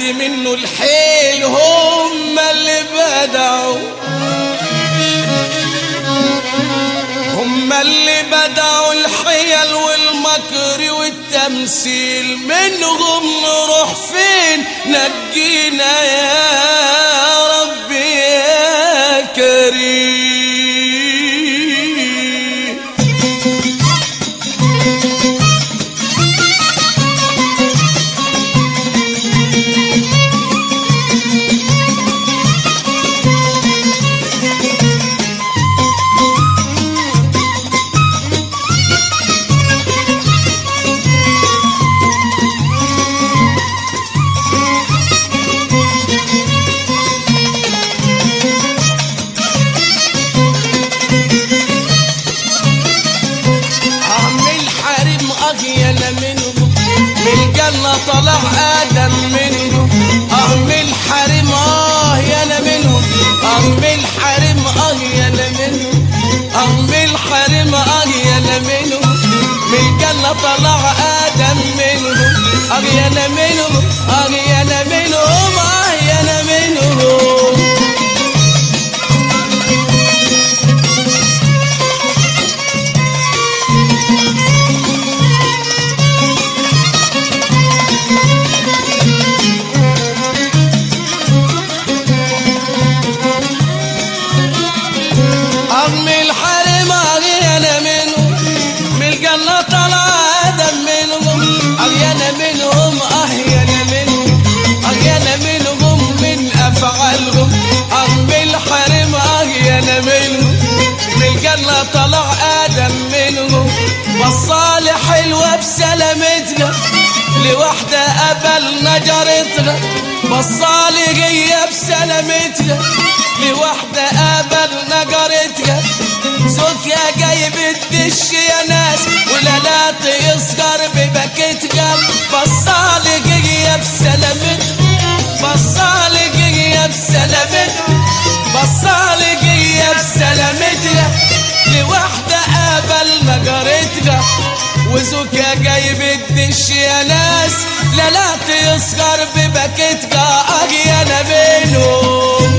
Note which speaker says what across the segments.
Speaker 1: منه الحيل هم اللي بدعوا هم اللي بدعوا الحيل والمكر والتمثيل منهم نروح فين نجينا يا رب يا كريم أعمل حريم أغيان منه من الجنة طلع آدم منه أعمل حريم آه يانا منه أعمل حريم آه يانا منه أعمل حريم آه يانا منه من الجنة طلع آدم منه أغيان منه أغيان منهم آه يانا منهم أغمي الحرم أغيانا منهم من الجنة طلع آدم منهم أغيانا منهم أهيانا منهم أغيانا منهم من أفعالهم أغمي الحرم أغيانا منهم من الجنة طلع آدم منهم والصالح حلوة بسلامتنا لوحدة قبلنا جارتنا بصالحية بسلامتنا لوحدة قبلنا جارتنا زوجها جايب الدش يا ناس ولالات يصغر ببكتها بصالحية بسلامتنا بصالحية بسلامتنا بصالحية بسلامتنا لوحدة قبلنا جارتنا وزوجها جايب الدش يا ناس لا لا تيصغر ببكتها اجي انا بينهم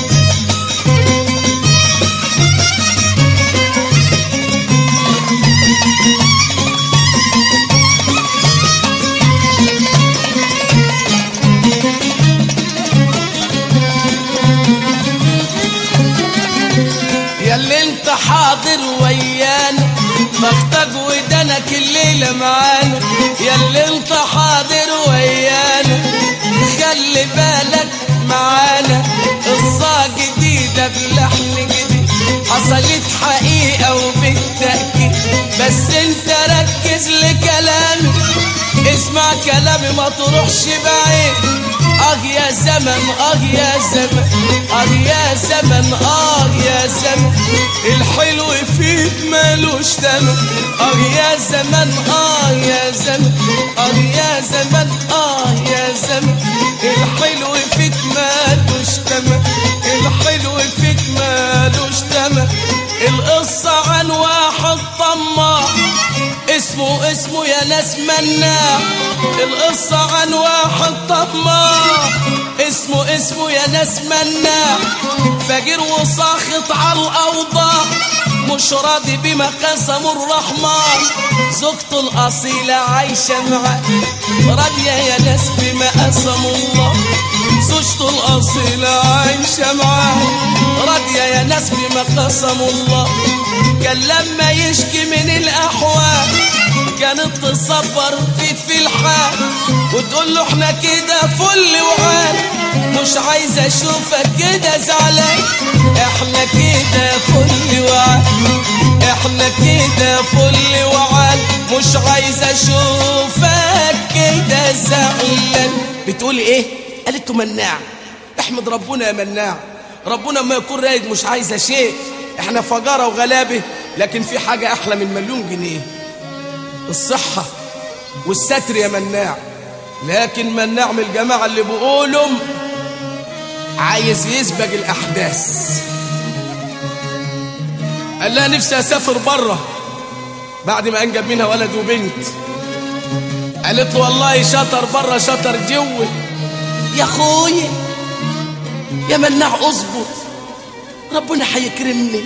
Speaker 1: يا اللي انت حاضر ويانا بختك ودنك الليلة معانا يا اللي انت حاضر ويانا خلي بالك معانا قصة جديدة بلحن جديد حصلت حقيقة وبالتأكيد بس انت ركز لكلامي اسمع كلامي ما تروحش بعيد اه يا زمن اه يا زمن اه يا زمن اه يا زمن الحلو فيك مالوش تمن اه يا زمن اه يا زمن اه يا زمن اه يا زمن الحلو فيك مالوش تمن الحلو فيك مالوش تمن القصة عن واحد طماع اسمه اسمه يا ناس مناع القصة عن واحد طماع اسمه اسمه يا ناس مناع فقير وساخط على الأوضاع مش راضي بما قسمه الرحمن زوجته الأصيلة عايشة معاه راضية يا ناس بما قسم الله زوجته الأصيلة عايشة معاه راضية يا ناس بما قسم الله كان لما يشكي من الأحوال كانت تصبر فيه في الحال وتقول له احنا كده فل وعال مش عايزة اشوفك كده زعلان احنا كده فل وعال احنا كده فل وعال مش عايزة اشوفك كده زعلان بتقولي ايه قالت له مناع احمد ربنا يا مناع ربنا ما يكون رايد مش عايزة شيء احنا فجارة وغلابة لكن في حاجة احلى من مليون جنيه الصحة والستر يا مناع لكن مناع من الجماعة اللي بيقولوا عايز يسبق الأحداث قال لها نفسي أسافر بره بعد ما أنجب منها ولد وبنت قالت له والله شطر بره شطر جوه يا اخويا يا مناع اظبط ربنا هيكرمني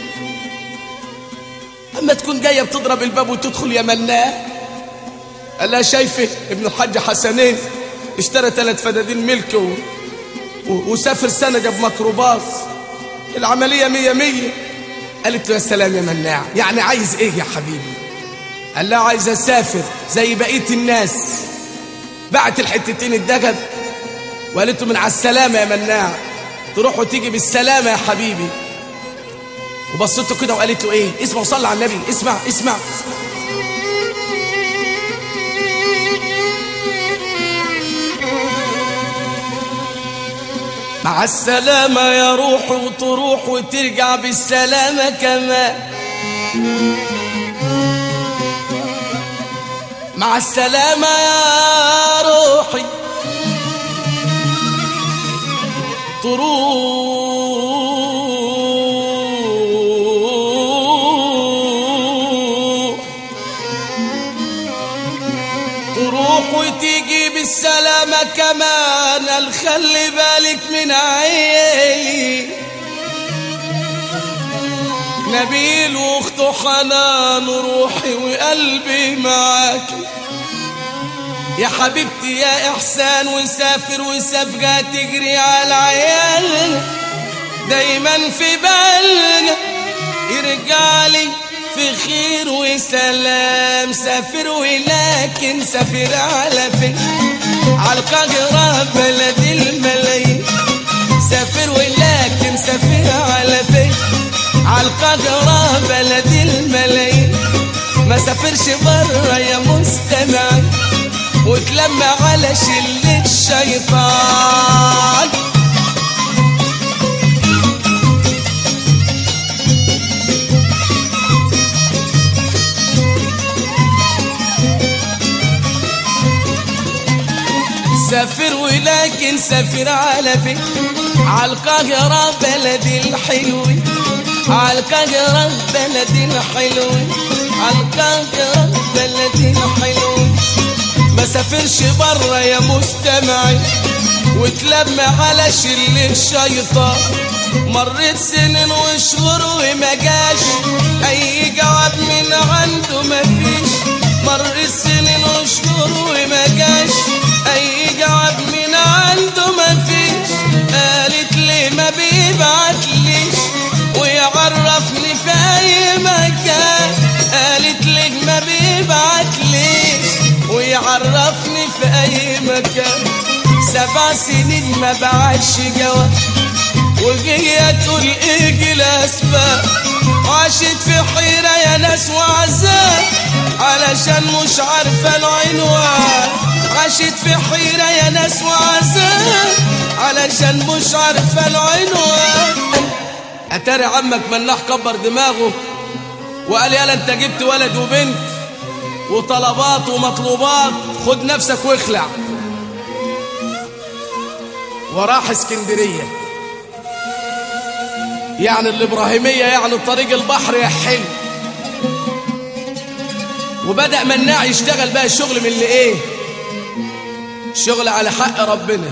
Speaker 1: اما تكون جايه بتضرب الباب وتدخل يا مناع قال لها شايفه ابن الحاج حسنين اشترى ثلاث فدادين ملك و... و... وسافر سنه جاب ميكروباص العمليه مية مية قالت له يا سلام يا مناع يعني عايز ايه يا حبيبي قال لها عايز اسافر زي بقيه الناس بعت الحتتين الدجل وقالت له من على السلامه يا مناع تروح وتيجي بالسلامه يا حبيبي وبصيت له كده وقالت له ايه اسمع وصلي على النبي اسمع اسمع مع السلامة يا روح وتروح وترجع بالسلامة كمان مع السلامة يا روحي تروح تروح وتيجي بالسلامة كمان الخلي بالك من عيالي نبيل واخته حنان روحي وقلبي معاكي يا حبيبتي يا إحسان وسافر وسابقة تجري على عيالنا دايما في بالنا يرجع لي في خير وسلام سافر ولكن سافر على فين على القاهرة بلد الملايين سافر ولكن سافر على فين على القاهرة بلد الملايين ما سافرش بره يا مستمعين وتلمى على شلة الشيطان سافر ولكن سافر على فين على القاهرة بلد الحلوين على القاهرة بلد الحلوين على القاهرة بلد الحلوين ما سافرش بره يا مستمعي وتلمى على شل الشيطان مرت سنين وشهور وما جاش اي جواب من عنده ما فيش مرت سنين وشهور وما جاش اي جواب من عنده ما فيش قالت لي ما بيبعتليش ويعرفني في اي مكان قالت لي ما بيبعتليش ويعرفني في اي مكان سبع سنين ما بعتش جواب وجاية تقول ايه الاسباب عاشت في حيرة يا ناس وعذاب علشان مش عارفة العنوان عاشت في حيرة يا ناس وعذاب علشان مش عارفة العنوان اتاري عمك مناح كبر دماغه وقال يالا انت جبت ولد وبنت وطلبات ومطلوبات خد نفسك واخلع وراح اسكندرية يعني الإبراهيمية يعني طريق البحر يا حلو وبدأ مناع يشتغل بقى الشغل من اللي ايه شغل على حق ربنا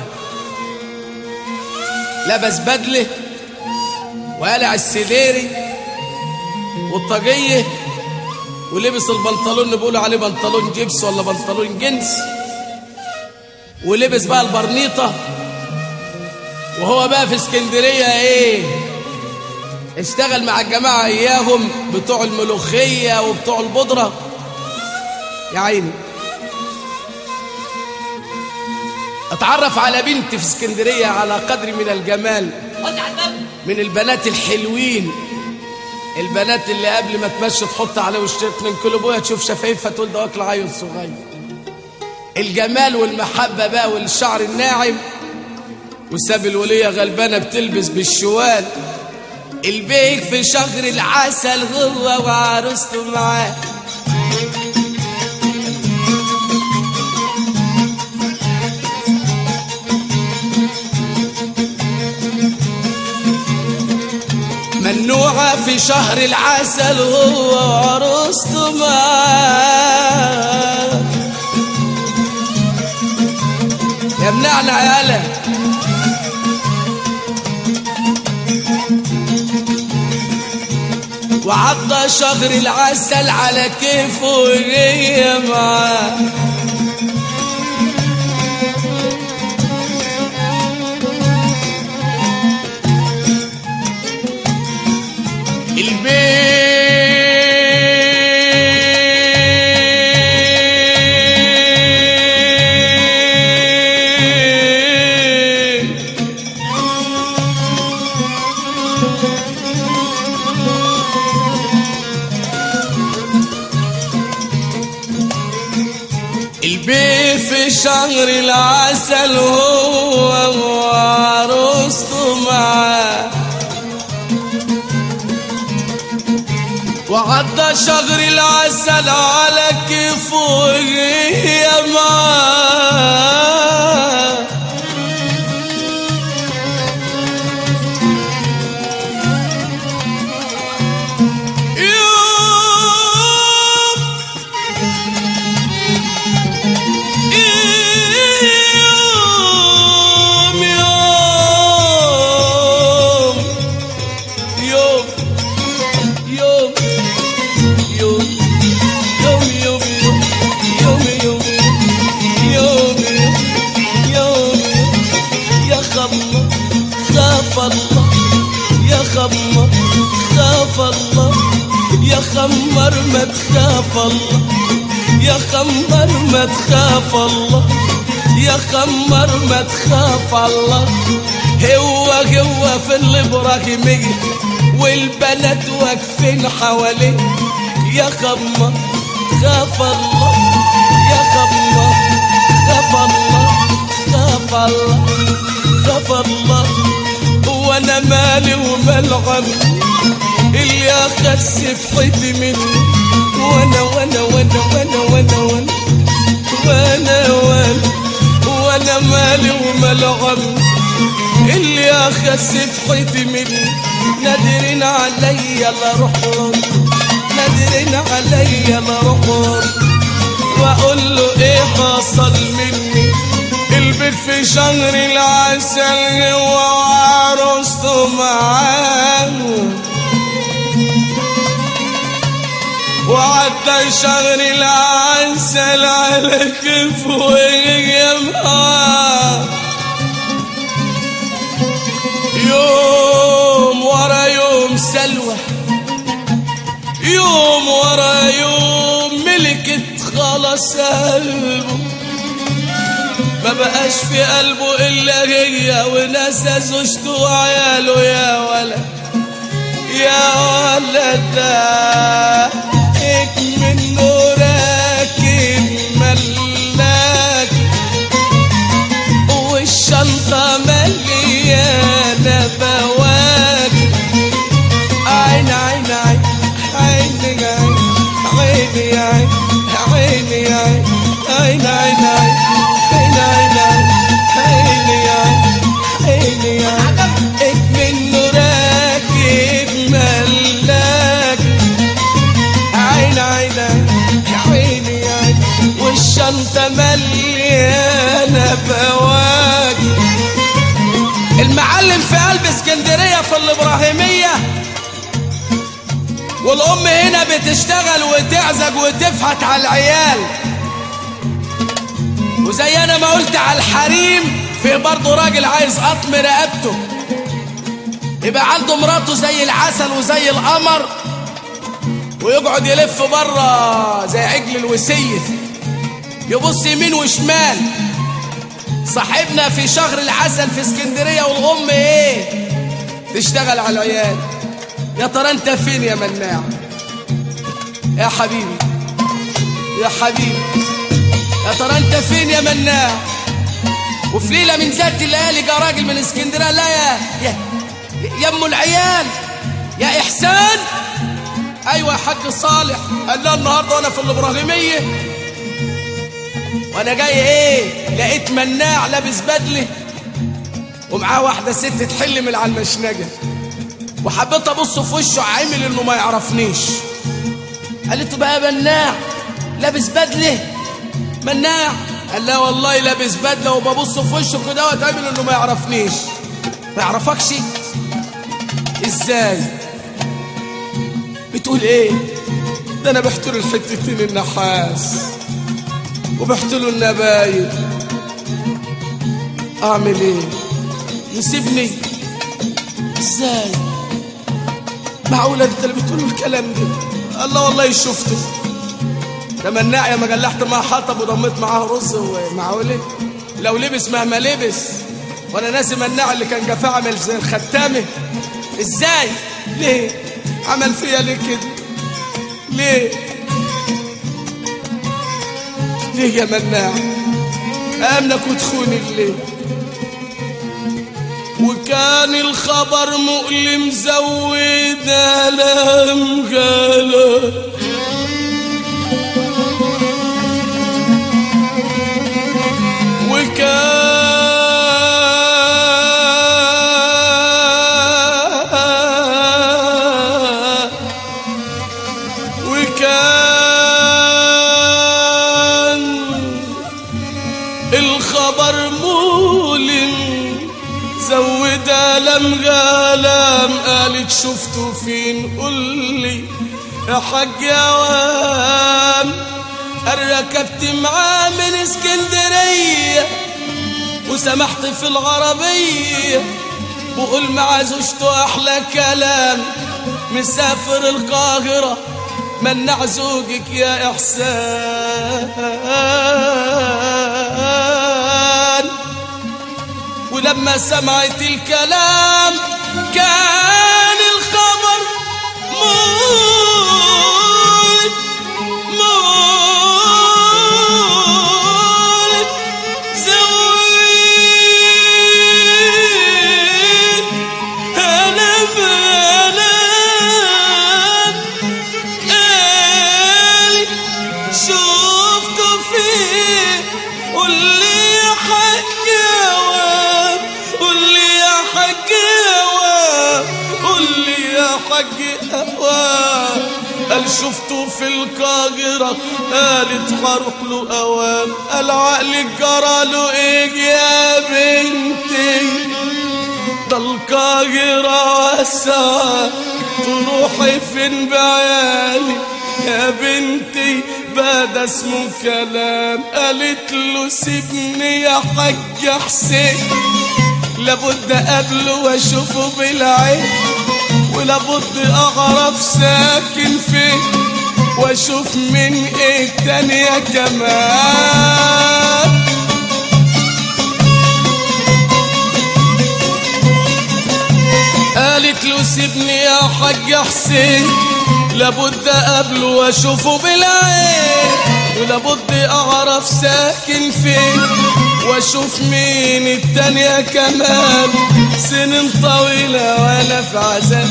Speaker 1: لبس بدله وقلع السديري والطاقية ولبس البنطلون اللي بيقولوا عليه بنطلون جبس ولا بنطلون جنس ولبس بقى البرنيطة وهو بقى في اسكندرية ايه اشتغل مع الجماعة اياهم بتوع الملوخية وبتوع البودرة يا عيني اتعرف على بنت في اسكندرية على قدر من الجمال من البنات الحلوين البنات اللي قبل ما تمشي تحط عليه وشتيت من كل ابويا تشوف شفايفها تقول ده واكل عيل صغير الجمال والمحبة بقى والشعر الناعم وساب الولية غلبانة بتلبس بالشوال البيك في شهر العسل هو وعروسته معاه منوعة في شهر العسل هو وعروسته معاه يا منعنا يالا وعضى شجر العسل على كيفه وهي معاه البيت البيت في شهر العسل هو وعروسته معاه وعدى شهر العسل على كيفه وهي معاه يوم يوم يوم يوم يوم يوم يوم يوم يوم يوم يوم يوم يا خمر خاف الله يا خمر خاف الله يا خمر ما تخاف الله يا خمر ما تخاف الله يا خمر ما تخاف الله هو هو في الابراهيمية والبنات واقفين حواليه يا خمر خاف الله يا خمر خاف الله خاف الله خاف الله وانا مالي ومال عمي اللي اخس في حيطي مني وانا وانا وانا وانا وانا وانا وانا وانا وانا مالي ومال عمي اللي اخس في حيطي مني نادرين عليا لا روح نادرين عليا لا روح واقول له ايه حصل مني البيت في شهر العسل هو وعروسته معاه وعدى شهر العسل على كيفه وهي معاه يوم ورا يوم سلوى يوم ورا يوم ملكت خلاص قلبه ما بقاش في قلبه الا هي ونسى زوجته وعياله يا ولد يا ولد ده منه راكب ملاك والشنطة مليانة بواك عين عين عين عين عين عين عين عين عين عين عين عين عين عين عين عين عين منه راكب ملاك عين عين عين عين والشنطة مليانة بواكي المعلم في قلب اسكندرية في الإبراهيمية والأم هنا بتشتغل وتعزج وتفحت على العيال وزي أنا ما قلت على الحريم في برضه راجل عايز قطم رقبته يبقى عنده مراته زي العسل وزي القمر ويقعد يلف بره زي عجل الوسية يبص يمين وشمال صاحبنا في شهر العسل في اسكندرية والأم ايه تشتغل على العيال يا ترى انت فين يا مناع يا حبيبي يا حبيبي يا ترى انت فين يا مناع وفي ليلة من ذات الليالي جا راجل من اسكندرية لا يا يا يا ام العيال يا احسان ايوه يا حاج صالح قال لها النهارده وانا في الابراهيميه وانا جاي ايه لقيت مناع لابس بدله ومعاه واحده ست تحل من على المشنجه وحبيت ابص في وشه عامل انه ما يعرفنيش قالت له بقى مناع لابس بدله مناع قال لا والله لابس بدله وببص في وشه كده واتعمل انه ما يعرفنيش ما يعرفكش ازاي بتقول ايه ده انا بحتل الحتتين النحاس وبحتله النبايل اعمل ايه يسيبني ازاي معقوله انت اللي بتقول الكلام ده الله والله شفته ده مناع يا ما جلحت معاه حطب وضميت معاه رز ومعقوله لو لبس مهما لبس وانا ناسي مناع اللي كان جفاه عامل زي الختامه ازاي ليه عمل فيا ليه كده ليه ليه يا مناع امنك وتخوني ليه وكان الخبر مؤلم زود ألم قلم وكان وكان الخبر مؤلم زود ألم غلام قالت شفته فين قول لي يا حاج عوام ركبت معاه من اسكندرية وسمحت في العربية وقول مع زوجته أحلى كلام مسافر القاهرة منع زوجك يا إحسان ولما سمعت الكلام كان الخبر موت موت زويد أنا بلد قالي شفته فين قول لي يا حاج جواب قول لي يا حاج جواب قول لي يا حاج جواب قال شفته في القاهرة قالت هروح له أوام قال عقلك جرى له إيه يا بنتي ده القاهرة واسعة تروحي فين بعيالي يا بنتي بعد اسمه كلام قالت له سيبني يا حاج حسين لابد اقابله واشوفه بالعين ولابد اعرف ساكن فين واشوف من ايه تانية كمان قالت له سيبني يا حاج حسين لابد اقابله واشوفه بالعين ولابد اعرف ساكن فين واشوف مين التانية كمان سنين طويلة وانا في عذاب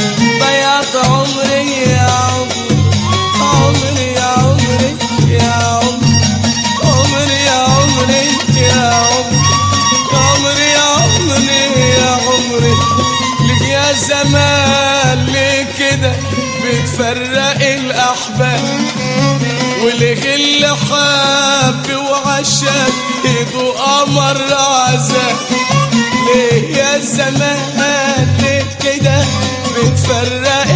Speaker 1: ضيعت عمري يا عمري عمري يا عمري يا عمري عمري يا عمري يا عمري عمري يا عمري يا عمري لك يا زمان ليه كده بتفرق الأحباب وليه اللي حب وعشق ايده قمر عذاب ليه يا زمان ليه كده بتفرق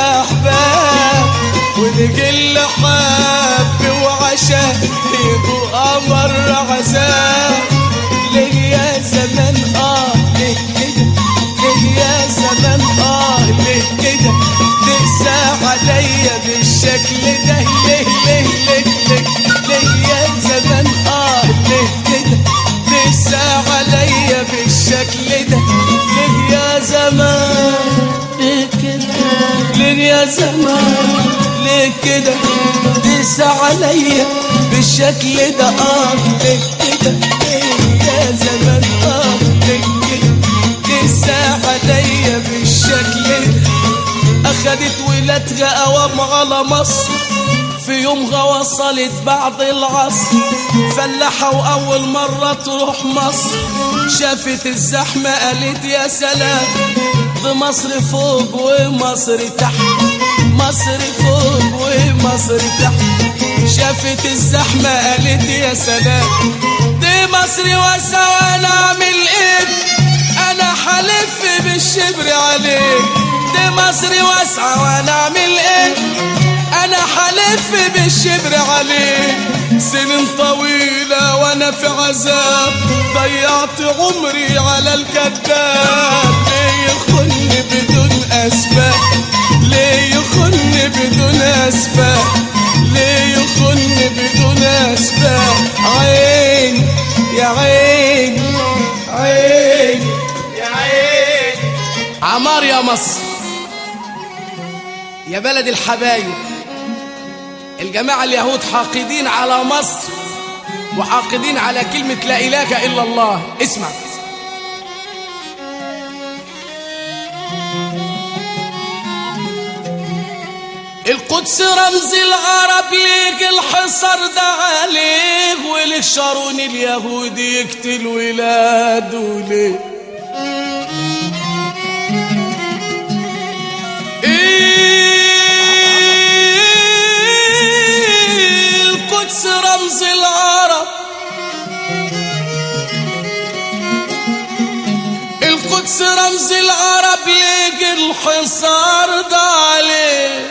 Speaker 1: الأحباب وليه اللي حب وعشق ايده قمر عذاب ليه يا زمان اه ليه كده ليه يا زمان اه ليه كده تقسى عليا بالشكل ده ليه ليه ليه ليه ليه يا زمان اه ليه كده تقسى عليا بالشكل ده ليه يا زمان ليه كده ليه يا زمان ليه كده تقسى عليا بالشكل ده اه ليه كده ليه يا زمان اه ليه كده تقسى عليا بالشكل ده أخدت ولادها أوام على مصر في يومها وصلت بعد العصر فلاحة وأول مرة تروح مصر شافت الزحمة قالت يا سلام دي مصر فوق ومصر تحت مصر فوق ومصر تحت شافت الزحمة قالت يا سلام دي مصر واسعة أنا أعمل إيه أنا حلف بالشبر عليك دي مصر واسعة وانا اعمل ايه انا حلف بالشبر عليه سنين طويلة وانا في عذاب ضيعت عمري على الكذاب ليه يخن بدون اسباب ليه يخن بدون اسباب ليه يخن بدون اسباب عين يا عين عين يا عين عمار يا مصر يا بلد الحبايب الجماعة اليهود حاقدين على مصر وحاقدين على كلمة لا إله إلا الله اسمع القدس رمز العرب ليك الحصر ده عليه وليه شارون اليهود يقتل ولاده ليه إيه القدس رمز العرب القدس رمز العرب ليك الحصار ده عليه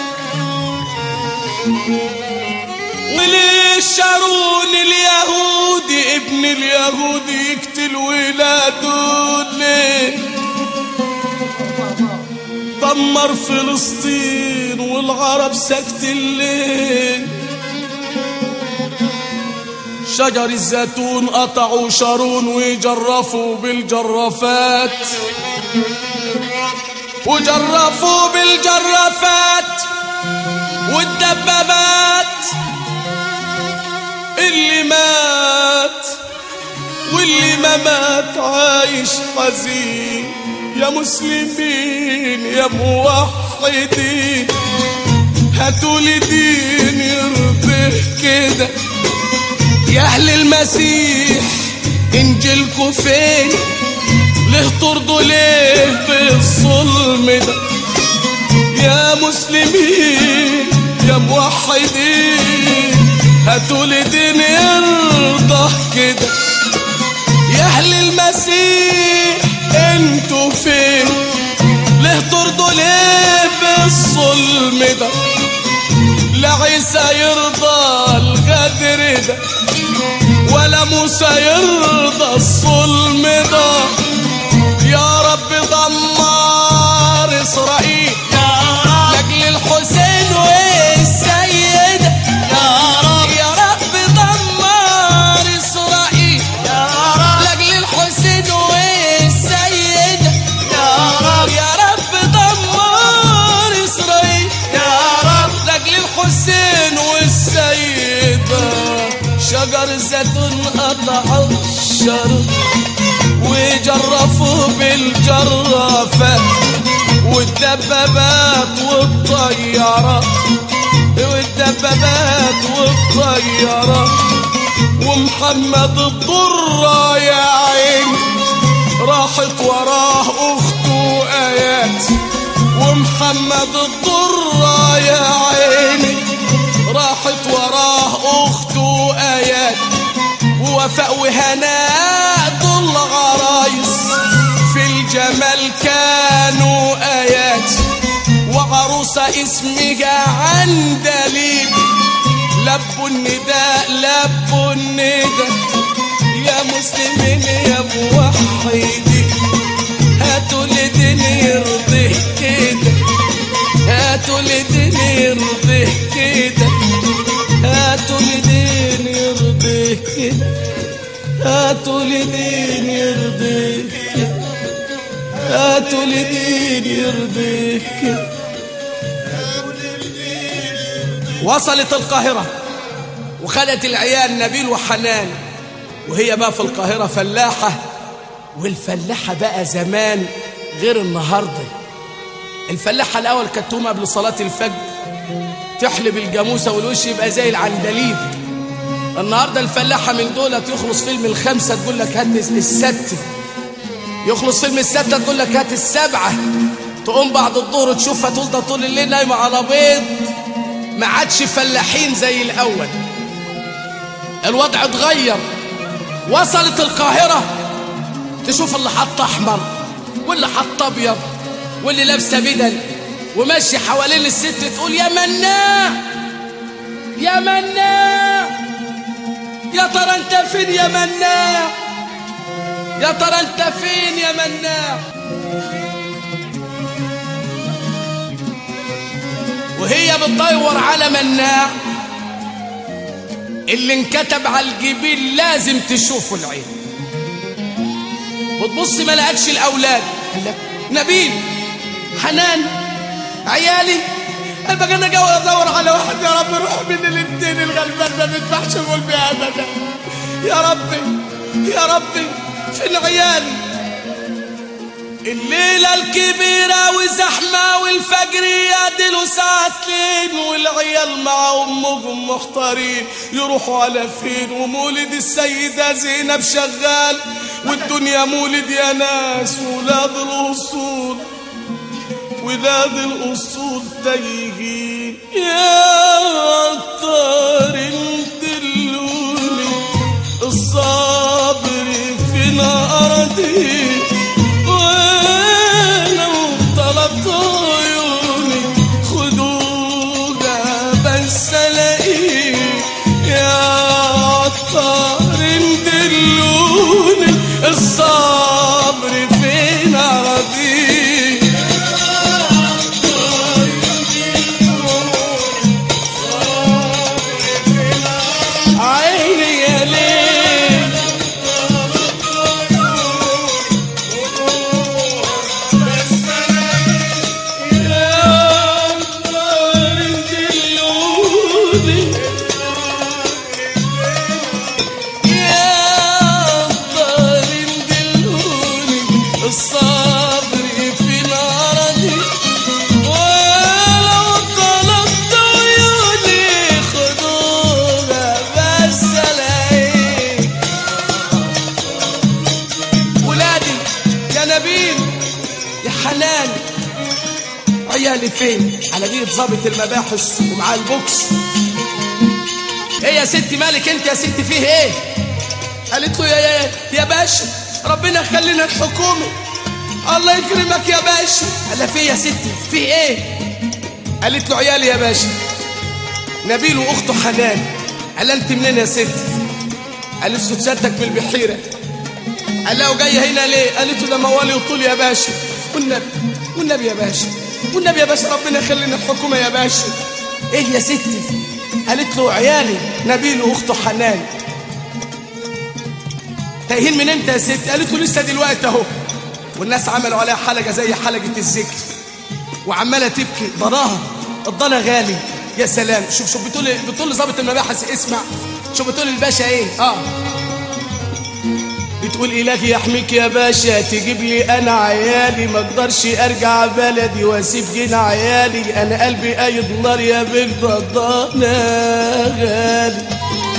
Speaker 1: وليه شارون اليهودي ابن اليهودي يقتل ولاده ليه دمر فلسطين والعرب سكت الليل شجر الزيتون قطعوا شارون وجرفوا بالجرافات وجرفوا بالجرافات والدبابات اللي مات واللي ما مات عايش حزين يا مسلمين يا موحدين هاتوا لي دين يرضيه كده يا اهل المسيح انجيلكوا فين ليه ترضوا ليه بالظلم ده يا مسلمين يا موحدين هاتوا لي دين يرضى كده يا اهل المسيح انتوا فين ليه ترضوا ليه بالظلم ده لا عيسى يرضى الغدر ده ولا موسى يرضى الظلم ده يا رب دمر اسرائيل لاجل الحسين والسيدة يا رب يا رب دمر اسرائيل لاجل الحسين والسيدة يا رب يا رب دمر اسرائيل لاجل الحسين والسيدة شجر الزيتون قطعوا الشر وجرفوا بالجرافات والدبابات والطيارات والدبابات والطيارات ومحمد الضرة يا عيني راحت وراه اخته ايات ومحمد الضرة يا عيني راحت وراه اخته ايات ووفاء وهناء دول عرايس في الجمال كانوا ايات وعروسة اسمها عندليب لبوا النداء لبوا النداء يا مسلمين يا موحدين هاتوا لدين يرضيه كده هاتوا لدين يرضيه كده هاتوا لدين يرضيه كده هاتوا لدين يرضيه كده هاتوا لدين يرضيه كده وصلت القاهرة وخدت العيال نبيل وحنان وهي بقى في القاهرة فلاحة والفلاحة بقى زمان غير النهاردة الفلاحة الأول كانت تقوم قبل صلاة الفجر تحلب الجاموسة والوش يبقى زي العندليب النهاردة الفلاحة من دولت يخلص فيلم الخمسة تقول لك هات الستة يخلص فيلم الستة تقول لك هات السبعة تقوم بعد الظهر تشوفها طول ده طول الليل نايمة على بيض ما عادش فلاحين زي الأول الوضع اتغير وصلت القاهرة تشوف اللي حط أحمر واللي حط أبيض واللي لابسه بدل وماشي حوالين الست تقول يا مناع يا مناع يا ترى انت فين يا مناع يا ترى انت فين يا مناع وهي بتدور على مناع اللي انكتب على الجبين لازم تشوفه العين وتبص ما لقتش الاولاد قال لك نبيل حنان عيالي انا بقى انا جاي ادور على واحد يا رب روح من الاثنين الغلبان ما بيذبحش قلبي ابدا يا ربي يا ربي فين عيالي الليلة الكبيرة وزحمة والفجر يعدلوا ساعتين والعيال مع أمهم محتارين يروحوا على فين ومولد السيدة زينب شغال والدنيا مولد يا ناس ولاد الأصول ولاد الأصول تايهين يا عطار دلوني الصبر فين أرضي ولو طلبت عيوني خدوها بس الاقيه يا عطار دلوني الصبر فين أرضي عيني يا ليل يا نار دلوني يا نار دلوني الصبر في نارتي ولو طلبت عيوني خدوها بس الاقيك ولادي يا نبيل يا حنان عيالي فين على جيب ظابط المباحث ومعاه البوكس ايه يا ستي مالك انت يا ستي فيه ايه قالت له يا يا يا باشا ربنا يخلينا الحكومه الله يكرمك يا باشا قال لها فيه يا ستي فيه ايه قالت له عيالي يا باشا نبيل واخته حنان قال لها انت منين يا ستي قالت له تصدق من البحيره قال لها وجايه هنا ليه قالت له ده موالي وطول يا باشا والنبي والنبي يا باشا والنبي يا باشا ربنا يخلينا الحكومه يا باشا ايه يا ستي قالت له عيالي نبيل واخته حنان تايهين من امتى يا ستي قالت له لسه دلوقتي اهو والناس عملوا عليها حلقه زي حلقه الذكر وعماله تبكي ضناها الضنا غالي يا سلام شوف شوف بتقول بتقول لظابط المباحث اسمع شوف بتقول الباشا ايه اه بتقول إلهي يحميك يا باشا تجيب لي أنا عيالي ما اقدرش أرجع بلدي وأسيب جينا عيالي أنا قلبي قايد نار يا بيك ضدانا غالي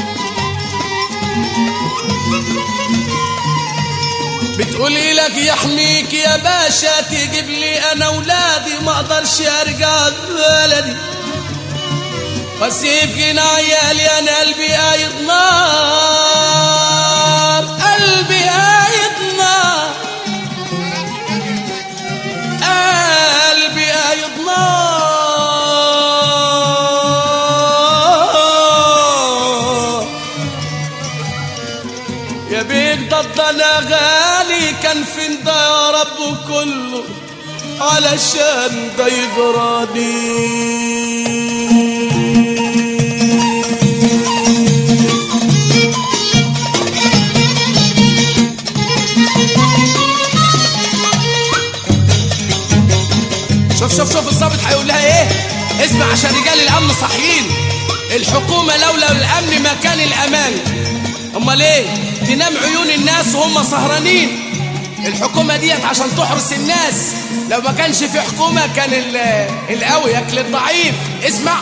Speaker 1: بتقول إلهي يحميك يا باشا تجيب لي أنا أولادي ما اقدرش أرجع بلدي واسيب جينا عيالي انا قلبي قايد نار قلبي قايد نار قلبي قايد نار يا بيك ضد انا غالي كان فين ده يا رب كله علشان ده يجراني شوف شوف شوف الظابط هيقول لها ايه اسمع عشان رجال الامن صاحيين الحكومه لولا الامن ما كان الامان امال ايه تنام عيون الناس وهم سهرانين الحكومه ديت عشان تحرس الناس لو ما كانش في حكومه كان ال- القوي ياكل الضعيف اسمع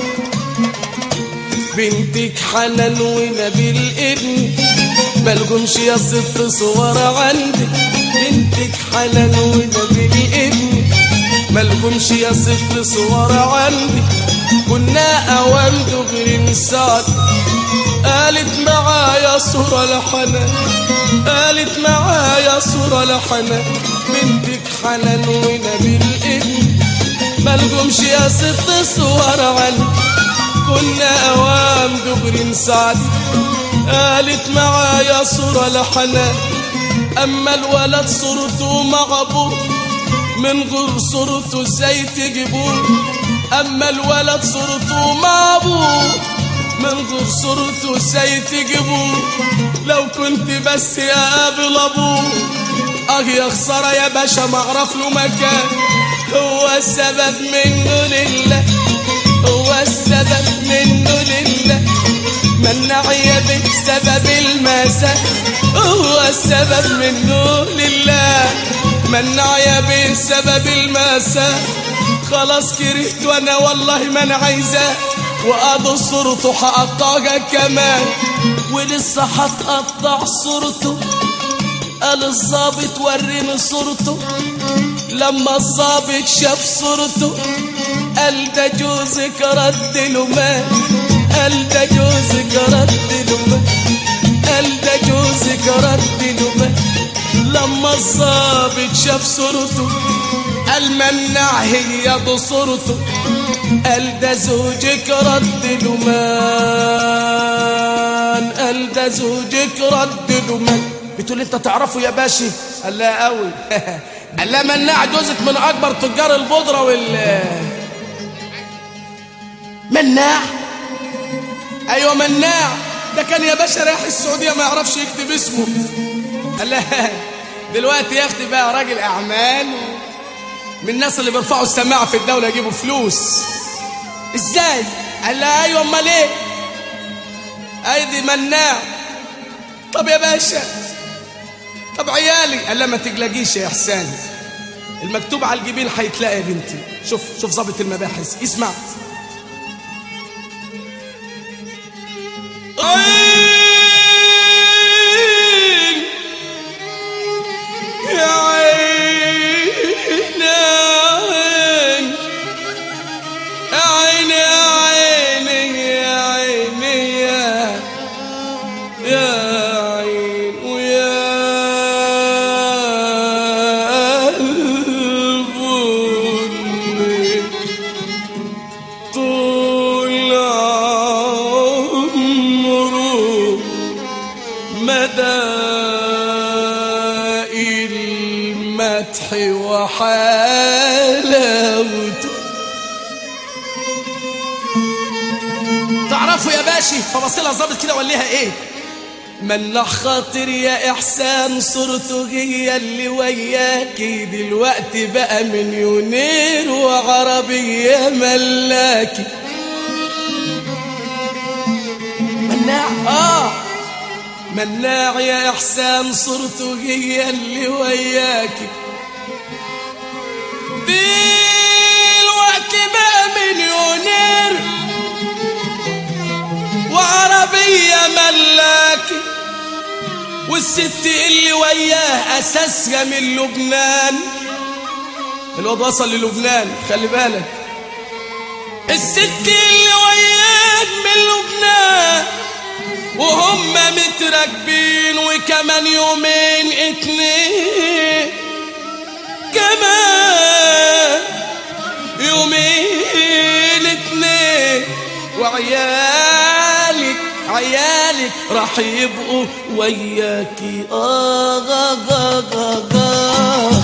Speaker 1: بنتك حنان ونبيل ابني مالكمش يا ست صور عندك بنتك حنان ونبيل ابني مالكمش يا ست صور عندي كنا اوام دغري نساعد قالت معايا صورة لحنان قالت معايا صورة لحنان بنتك حنان ونبيل ابن ملقومش يا ست صور عنه كنا اوام دغري نساعد قالت معايا صورة لحنان اما الولد صورته مع ابوه من غير صورته ازاي تجيبوه اما الولد صورته مع ابوه من غير صورته ازاي تجيبوه لو كنت بس يا قابل ابوه اه يا خسارة يا باشا ما اعرف له مكان هو السبب منه لله هو السبب منه لله منع يا بنت سبب المساء هو السبب منه لله منع يا بنت سبب المساء خلاص كرهت وانا والله ما انا عايزاه وقضوا صورته هقطعها كمان ولسه هتقطع صورته قال الظابط وريني صورته لما الظابط شاف صورته قال ده جوزك رد له مال قال ده جوزك رد له مال قال ده جوزك رد له مال لما الظابط شاف صورته قال منع هي بصورته قال ده زوجك رد له مال قال ده زوجك رد له مال بتقول انت تعرفه يا باشا قال لا قوي قال لا مناع جوزك من اكبر تجار البودره وال مناع ايوه مناع ده كان يا باشا رايح السعوديه ما يعرفش يكتب اسمه قال لا دلوقتي يا اختي بقى راجل اعمال من الناس اللي بيرفعوا السماعه في الدوله يجيبوا فلوس ازاي قال لها ايوه امال ايه ايدي مناع طب يا باشا طب عيالي قال لها ما تقلقيش يا احسان المكتوب على الجبين هيتلاقي يا بنتي شوف شوف ظابط المباحث اسمع عين يا عين يا عين يا عين يا عين يا عين يا يا عين ويا قلبي طول عمره مدى المدح وحلاوته تعرفوا يا باشا فبص لها الظابط كده وقال لها ايه منع خاطر يا احسان صورته هي اللي وياكي دلوقتي بقى مليونير وعربيه ملاكي مناع اه مناع يا احسان صورته هي اللي وياكي دلوقتي بقى مليونير وعربية ملاكي والست اللي وياه أساسها من لبنان الواد وصل للبنان خلي بالك الست اللي وياه من لبنان وهم متراكبين وكمان يومين اتنين كمان يومين اتنين وعيالك عيالك راح يبقوا وياكي آه غا غا غا غا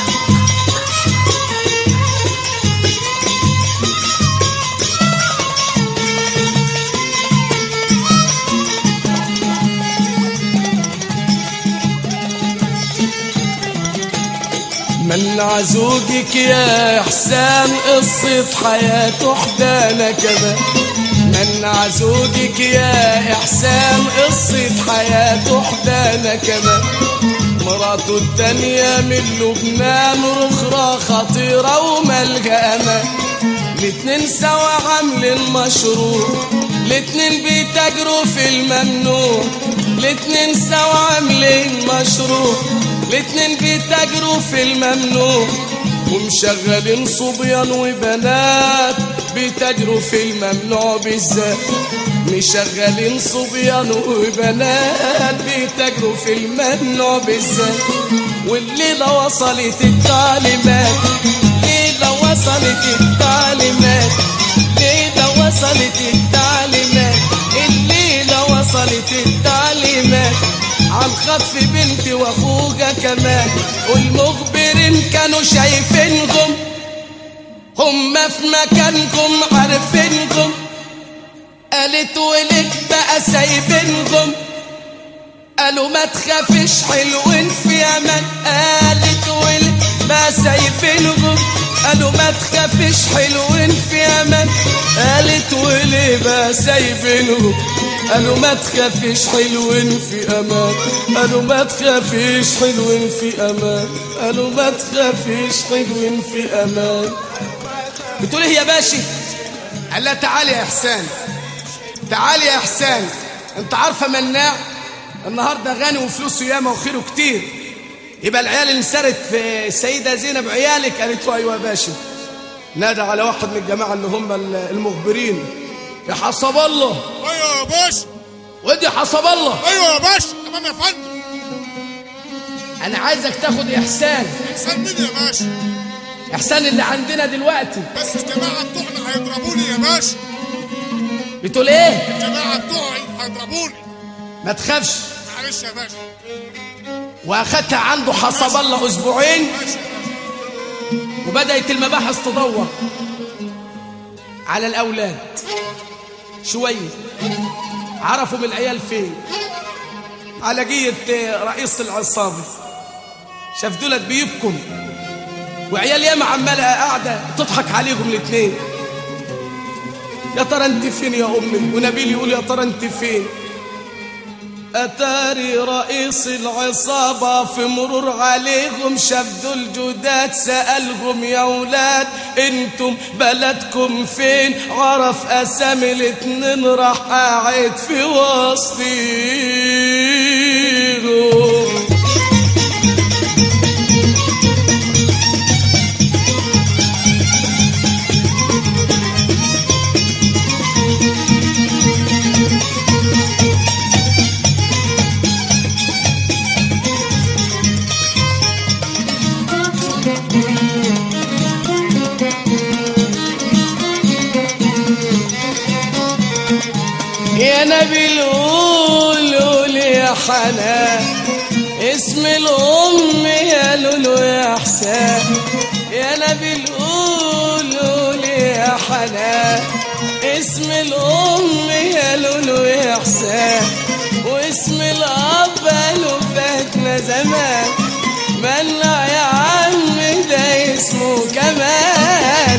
Speaker 1: منع زوجك يا احسان قصة حياته حدانا كمان منع زوجك يا احسان قصة حياته حدانا كمان مراته التانية من لبنان رخرة خطيرة وملجأ امان الاتنين سوا عاملين مشروع الاتنين بيتاجروا في الممنوع الاتنين سوا عاملين مشروع الاتنين بيتاجروا في الممنوع ومشغلين صبيان وبنات بيتاجروا في الممنوع بالذات مشغلين صبيان وبنات بيتاجروا في الممنوع بالذات والليلة وصلت التعليمات ليلة وصلت التعليمات ليلة وصلت التعليمات الليلة وصلت التعليمات عن خطف بنتي واخوها كمان والمخبرين كانوا شايفينكم هم في مكانكم عارفينكم قالت ولك بقى سايبينكم قالوا ما تخافش حلوين في امان قالت ولك بقى سايبينكم قالوا ما تخافش حلوين في امان قالت ولي بقى سايبينكم قالوا ما تخافش حلوين في امان قالوا ما تخافش حلوين في امان قالوا ما تخافش حلوين في امان بتقول ايه يا باشا
Speaker 2: قال لها تعالي يا احسان تعالي يا احسان انت عارفه مناع النهارده غني وفلوسه ياما وخيره كتير يبقى العيال اللي انسرت في السيده زينب عيالك قالت له ايوه يا باشا نادى على واحد من الجماعه اللي هم المخبرين يا حسب الله
Speaker 3: ايوه يا باشا
Speaker 2: ودي حسب الله
Speaker 3: ايوه يا باشا تمام يا فندم
Speaker 1: انا عايزك تاخد احسان
Speaker 3: احسان مين يا باشا
Speaker 1: احسان اللي عندنا دلوقتي
Speaker 3: بس الجماعه بتوعنا هيضربوني يا باشا
Speaker 1: بتقول ايه
Speaker 3: الجماعه بتوعي هيضربوني
Speaker 1: ما تخافش
Speaker 3: معلش يا باشا
Speaker 1: واخدها عنده حسب الله اسبوعين
Speaker 3: ماشي
Speaker 1: وبدأت المباحث تدور على الأولاد شوية عرفوا من العيال فين على جية رئيس العصابة شاف دولت بيبكم وعيال ياما عمالة قاعدة تضحك عليهم الاثنين يا ترى انت فين يا امي ونبيل يقول يا ترى انت فين أتاري رئيس العصابة في مرور عليهم شاف دول جداد سألهم يا ولاد انتم بلدكم فين عرف أسامي الاتنين راح قاعد في وسطيهم يا نبي القول يا حنان اسم الأم يا لولو يا حسان يا نبي القول يا حنان اسم الأم يا لولو يا حسان واسم الأب قالوا فاتنا زمان منع يا عم ده اسمه كمان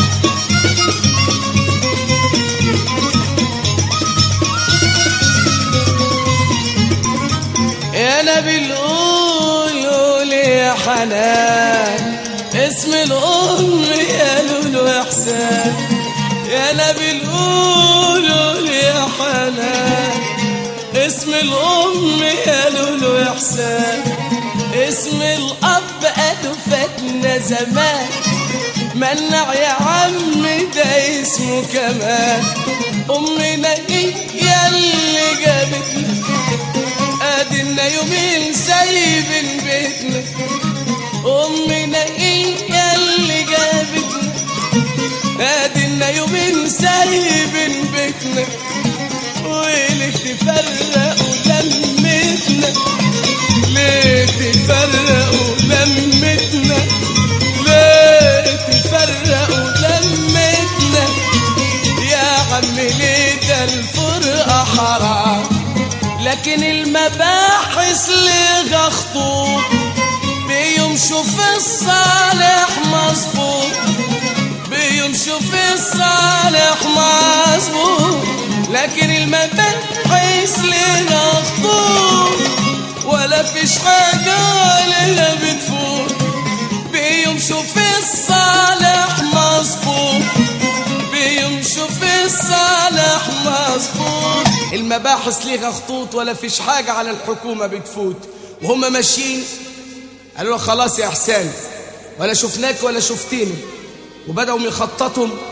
Speaker 1: يا نبي القول يا حنان اسم الأم يا لولو يا حسان يا نبي القول يا حنان اسم الأم يا لولو يا حسان اسم الأب قالوا فاتنا زمان منع يا عم ده اسمه كمان أمنا هي اللي جابتنا ادينا يومين سايبين بيتنا امنا هي اللي جابتنا ادينا يومين سايبين بيتنا وليه تفرقوا لمتنا ليه تفرقوا لمتنا ليه تفرقوا لمتنا يا عم ليه ده الفرقه حرام لكن المباحث لغا خطوط بيمشوا في الصالح مظبوط بيمشوا في الصالح مظبوط لكن المباحث لغا خطوط ولا فيش حاجة لها بتفوت بيمشوا في الصالح مظبوط بيمشوا في الصالح مظبوط المباحث ليها خطوط ولا فيش حاجة على الحكومة بتفوت وهم ماشيين قالوا له خلاص يا حسان ولا شفناك ولا شفتيني وبدأوا يخططوا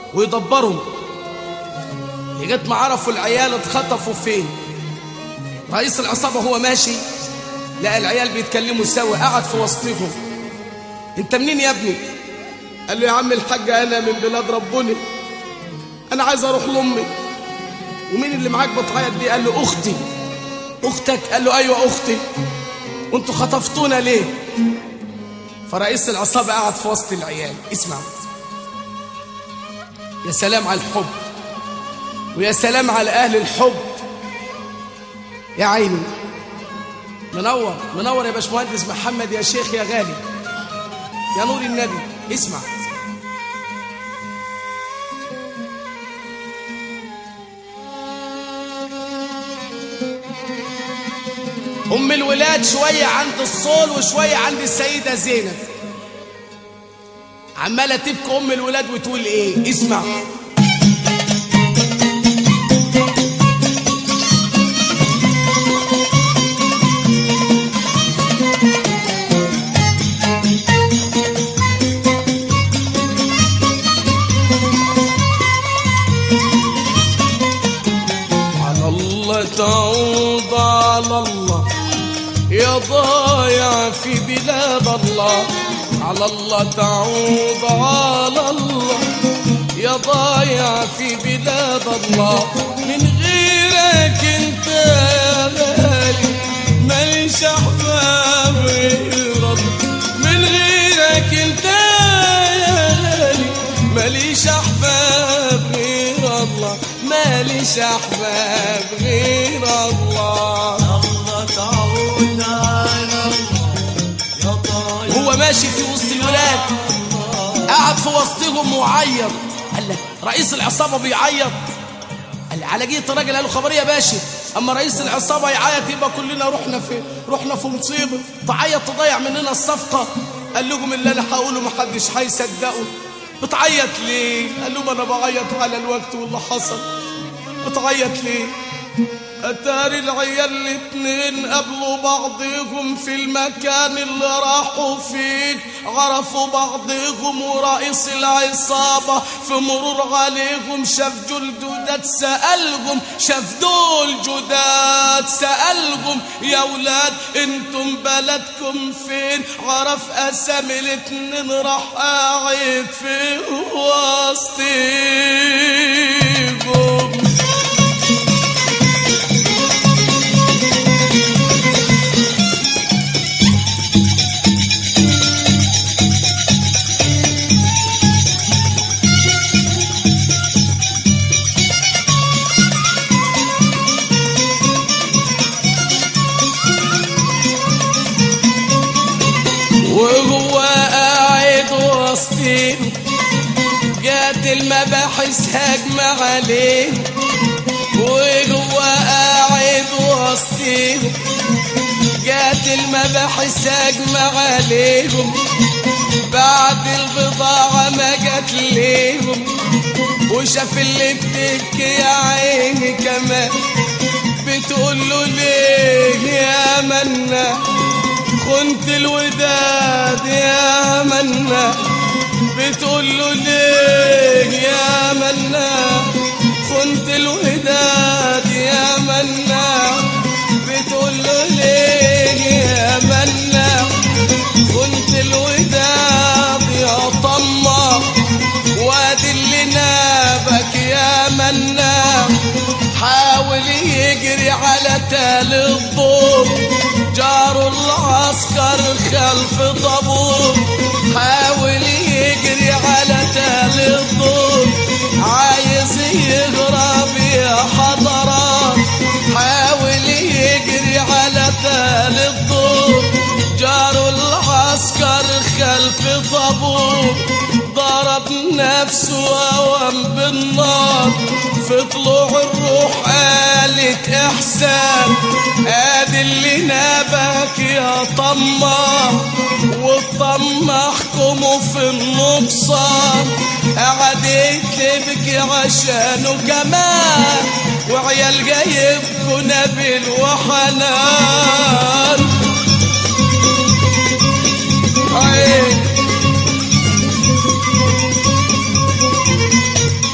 Speaker 2: ويدبرهم لغايه ما عرفوا العيال اتخطفوا فين رئيس العصابه هو ماشي لقى العيال بيتكلموا سوا قعد في وسطهم انت منين يا ابني قال له يا عم الحاج انا من بلاد ربنا انا عايز اروح لامي ومين اللي معاك بتعيط دي قال له اختي اختك قال له ايوه اختي وانتوا خطفتونا ليه فرئيس العصابه قعد في وسط العيال اسمع يا سلام على الحب ويا سلام على اهل الحب يا عيني منور منور يا باشمهندس محمد يا شيخ يا غالي يا نور النبي اسمع ام الولاد شويه عند الصول وشويه عند السيده زينب عماله تبكي ام الولاد وتقول ايه اسمع على الله تعوض على الله يا ضايع في بلاد الله على الله تعوض على الله يا ضايع في بلاد الله من غيرك انت يا غالي ماليش احباب غيرك من غيرك انت يا غالي ماليش احباب غير الله ماليش احباب غير الله
Speaker 1: الله تعود على الله يا طاير
Speaker 2: هو ماشي في وسط الولاد قعد في وسطهم وعيط قال لك رئيس العصابه بيعيط قال على جيت الراجل قال له خبر يا باشا اما رئيس العصابه يعيط يبقى كلنا رحنا في رحنا في مصيبه تعيط تضيع مننا الصفقه قال لهم اللي انا هقوله محدش هيصدقه بتعيط ليه قال لهم انا بعيط على الوقت واللي حصل بتعيط ليه أتاري العيال الاتنين قابلوا بعضهم في المكان اللي راحوا فيه عرفوا بعضهم ورئيس العصابة في مرور عليهم شاف دول جداد سألهم شاف دول جداد سألهم يا ولاد انتم بلدكم فين عرف أسامي الاتنين راح قاعد في وسطيهم وهو قاعد وسطين جات المباحث هجمة عليه وهو قاعد وسطين جات المباحث هجمة عليهم بعد البضاعة ما جات ليهم وشاف اللي بتبكي يا عيني كمان بتقول له ليه يا منا خنت الوداد يا منا بتقول له ليه يا منا خنت الوداد يا منا بتقول له ليه يا منا خنت الوداد يا طمع وادي اللي نابك يا منا حاول يجري على تال الضوء جار العسكر خلف طابور حاول يجري على تال الضوء عايز يهرب يا حضرات حاول يجري على تال الضوء جار العسكر خلف طابور ضرب نفسه اوام بالنار في طلوع الروح قالت احسان ادي اللي نابك يا طماع والطماع احكمه في النقصان قعدت تبكي عشانه كمان وعيال جايبكوا نبيل وحنان عين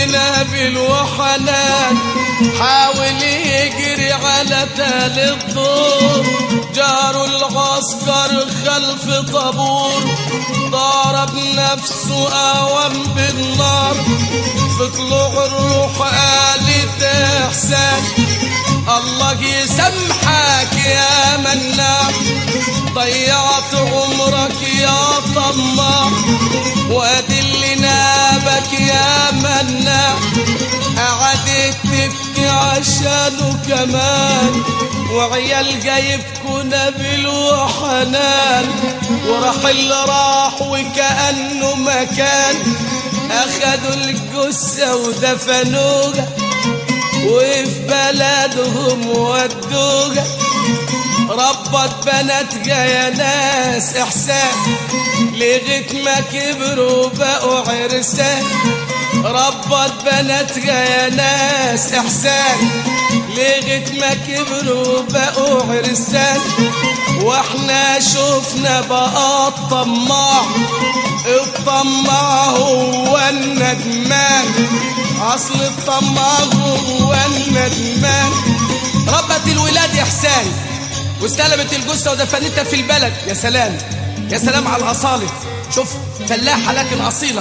Speaker 1: بنابل وحنان حاول يجري على تال الدور جاروا العسكر خلف طابور ضرب نفسه قوام بالنار في طلوع الروح قالت احسان الله يسامحك يا منان ضيعت عمرك يا طماع وادي اللي نابك يا منان قعدت تبكي عشانه كمان وعيال جايبكوا نبيل وحنان وراح اللي راح وكأنه مكان أخدوا الجثة ودفنوها وفي بلدهم ودوها ربت بنات يا ناس احسان لغايه ما كبروا بقوا عرسان ربت بنات يا ناس احسان لغايه ما كبروا بقوا عرسان واحنا شفنا بقى الطماع الطماع هو الندمان اصل الطماع هو الندمان ربت الولاد احسان واستلمت الجثه ودفنتها في البلد يا سلام يا سلام على الاصاله شوف فلاحه لكن اصيله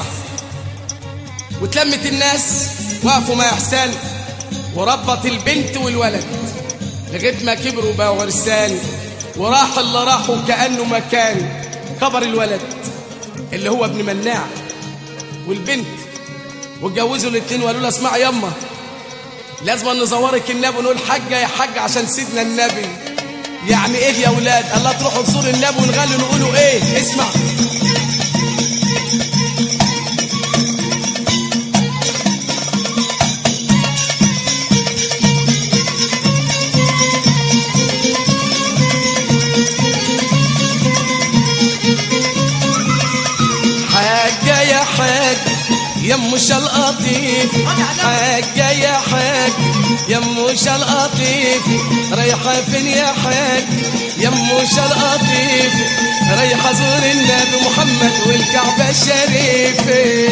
Speaker 1: وتلمت الناس وقفوا مع احسان وربط البنت والولد لغايه ما كبروا بقوا عرسان وراح اللي راحوا كانه مكان كبر الولد اللي هو ابن مناع والبنت واتجوزوا الاثنين وقالوا لها اسمعي يما لازم نزورك النبي ونقول حاجه يا حاجه عشان سيدنا النبي يعني ايه يا ولاد الله تروحوا تزوروا النبي ونغني نقولوا ايه اسمع حاجة يا حاج يا مش القطيف حاجة يا حاج يا مش القطيف رايحة فين يا حاج يا مش القطيف رايحة زور النبي محمد والكعبة الشريفة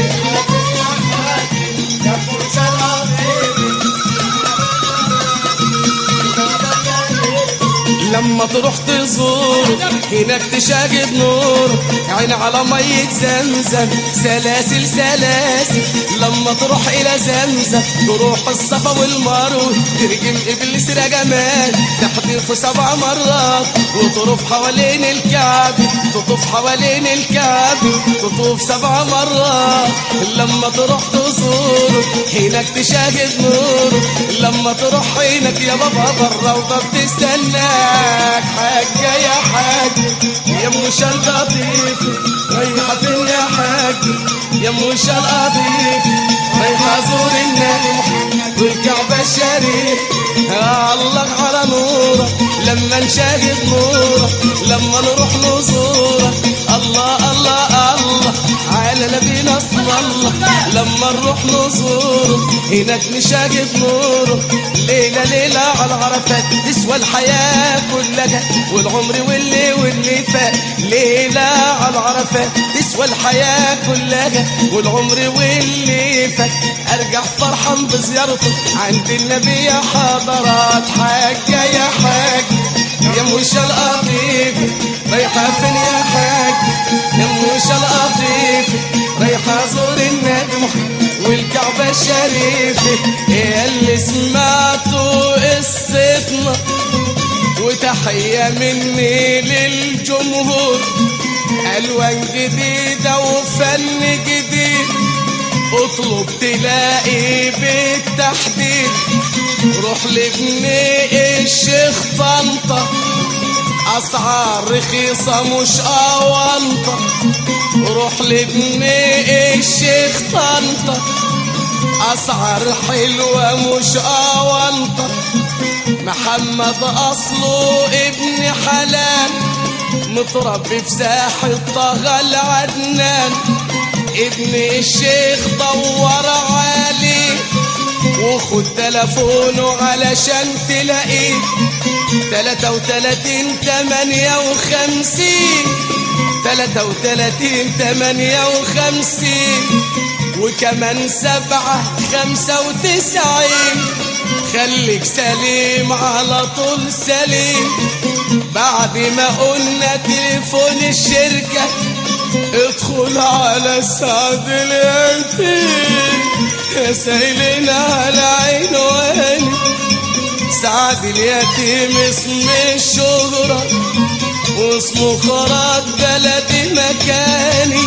Speaker 1: لما تروح تزور هناك تشاهد نور عين على مية زمزم سلاسل سلاسل لما تروح إلى زمزم تروح الصفا والمروة ترجم إبليس يا جمال تحديف سبع مرات وتروح حوالين الكعبة تطوف حوالين الكعبة تطوف سبع مرات لما تروح تزور هناك تشاهد نور لما تروح هناك يا بابا بالروضة بتستناك حاجة يا حاج يا مش القطيف رايحة فين يا حاج يا مش القطيف رايحة زور النبي والكعبة الشريف يا الله على نورك لما نشاهد نورك لما نروح نزورك الله الله الله على نبينا صلى الله لما نروح نزوره هناك نشاهد نوره ليلة ليلة على عرفات تسوى الحياة كلها والعمر واللي واللي فات ليلة على عرفات تسوى الحياة كلها والعمر واللي فات ارجع فرحان بزيارته عند النبي يا حضرات حاجة يا حاج يا مش القطيف رايحة فين يا حاج يا مش القطيف رايحة ازور النبي محمد والكعبة الشريفة يا اللي سمعتوا قصتنا وتحية مني للجمهور ألوان جديدة وفن جديد اطلب تلاقي بالتحديد روح لابن الشيخ طنطا اسعار رخيصة مش اوانطة روح لابن الشيخ طنطا اسعار حلوة مش اوانطة محمد اصله ابن حلال متربي في ساحة طه العدنان ابن الشيخ دور عليه وخد تلفونه علشان تلاقيه تلاتة وتلاتين تمانية وخمسين تلاتة وتلاتين تمانية وخمسين وكمان سبعة خمسة وتسعين خليك سليم على طول سليم بعد ما قلنا تليفون الشركة ادخل على سعد اليتيم يا سايلين على عين وعين سعد اليتيم اسم الشهرة واسمه خراج بلدي مكاني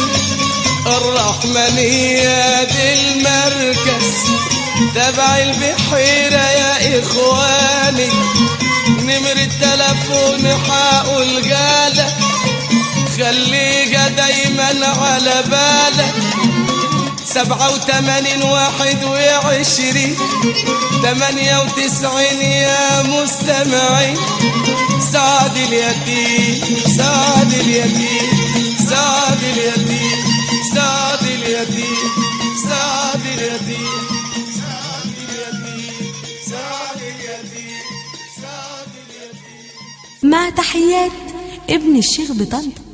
Speaker 1: الرحمنية دي المركز تبع البحيرة يا إخواني نمر التلفون حقول جالك خليك دايما على بالك سبعة وثمانين واحد وعشرين ثمانية وتسعين يا مستمعين سعد اليتيم سعد اليتيم سعد اليتيم سعد اليتيم سعد اليتيم سعد اليتيم سعد اليتيم سعد اليتيم
Speaker 4: مع تحيات ابن الشيخ بطنطا